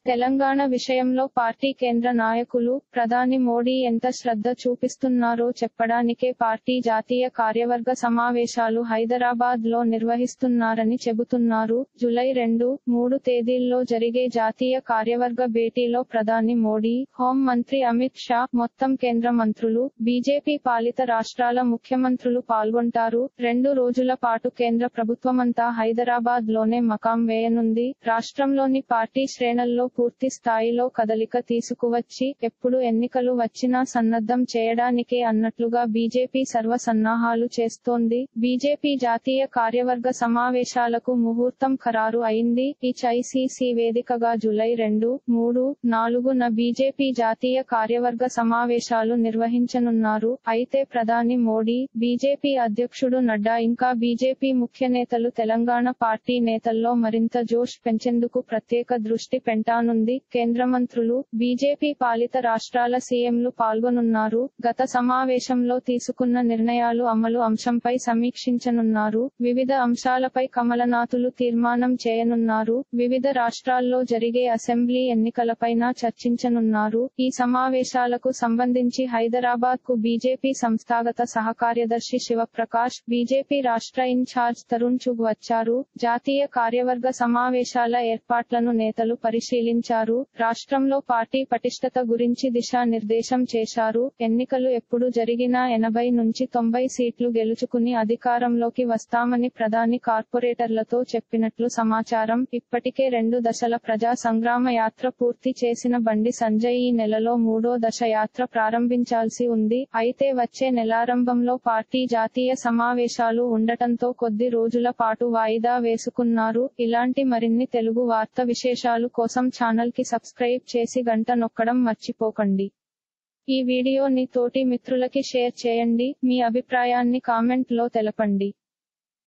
తెలంగాణ విషయంలో పార్టీ కేంద్ర నాయకులు ప్రధాని మోడీ ఎంత శ్రద్ధ చూపిస్తున్నారో చెప్పడానికే పార్టీ జాతీయ కార్యవర్గ సమావేశాలు హైదరాబాద్ లో నిర్వహిస్తున్నారని చెబుతున్నారు జులై రెండు మూడు తేదీల్లో జరిగే జాతీయ కార్యవర్గ భేటీలో ప్రధాని మోడీ హోం మంత్రి అమిత్ షా మొత్తం కేంద్ర మంత్రులు బీజేపీ పాలిత రాష్ట్రాల ముఖ్యమంత్రులు పాల్గొంటారు రెండు రోజుల పాటు కేంద్ర ప్రభుత్వమంతా హైదరాబాద్ లోనే మకాం వేయనుంది రాష్ట్రంలోని పార్టీ శ్రేణుల్లో పూర్తి స్థాయిలో కదలిక తీసుకువచ్చి ఎప్పుడు ఎన్నికలు వచ్చినా సన్నద్ధం చేయడానికే అన్నట్లుగా బీజేపీ సర్వ సన్నాహాలు చేస్తోంది బీజేపీ జాతీయ కార్యవర్గ సమావేశాలకు ముహూర్తం ఖరారు అయింది హెచ్ఐసిసి వేదికగా జులై రెండు మూడు నాలుగున బీజేపీ జాతీయ కార్యవర్గ సమావేశాలు నిర్వహించనున్నారు అయితే ప్రధాని మోడీ బీజేపీ అధ్యక్షుడు నడ్డా ఇంకా బీజేపీ ముఖ్య నేతలు తెలంగాణ పార్టీ నేతల్లో మరింత జోష్ పెంచేందుకు ప్రత్యేక దృష్టి పెంటానుంది కేంద్ర మంత్రులు బీజేపీ పాలిత రాష్ట్రాల సీఎంలు పాల్గొనున్నారు గత సమావేశంలో తీసుకున్న నిర్ణయాలు అమలు అంశంపై సమీక్షించనున్నారు వివిధ అంశాలపై కమలనాథులు తీర్మానం చేయనున్నారు వివిధ రాష్ట్రాల్లో జరిగే అసెంబ్లీ ఎన్నికలపైన చర్చించనున్నారు ఈ సమావేశాలకు సంబంధించి హైదరాబాద్ కు బీజేపీ సంస్థాగత సహకార్యదర్శి శివప్రకాష్ బీజేపీ రాష్ట్ర ఇన్ఛార్జ్ తరుణ్ చుగ్ వచ్చారు జాతీయ కార్యవర్గ సమావేశాల ఏర్పాట్లను నేతలు పరిశీలించారు రాష్ట్రంలో పార్టీ పటిష్టత గురించి దిశానిర్దేశం చేశారు ఎన్నికలు ఎప్పుడు జరిగినా ఎనభై నుంచి తొంభై సీట్లు గెలుచుకుని అధికారంలోకి వస్తామని ప్రధాని కార్పొరేటర్లతో చెప్పినట్లు సమాచారం ఇప్పటికే రెండు దశల ప్రజా సంగ్రామ యాత్ర పూర్తి చేసిన బండి సంజయ్ ఈ నెలలో మూడో దశ యాత్ర ప్రారంభించాల్సి ఉంది అయితే వచ్చే నెలారంభంలో పార్టీ జాతీయ సమావేశాలు ఉండటంతో కొద్ది రోజుల పాటు వాయిదా వేసుకున్నారు ఇలాంటి మరిన్ని తెలుగు వార్త విశేషాలు కోసం ఛానల్ కి సబ్స్క్రైబ్ చేసి గంట నొక్కడం మర్చిపోకండి ఈ వీడియోని తోటి మిత్రులకి షేర్ చేయండి మీ అభిప్రాయాన్ని కామెంట్ లో తెలపండి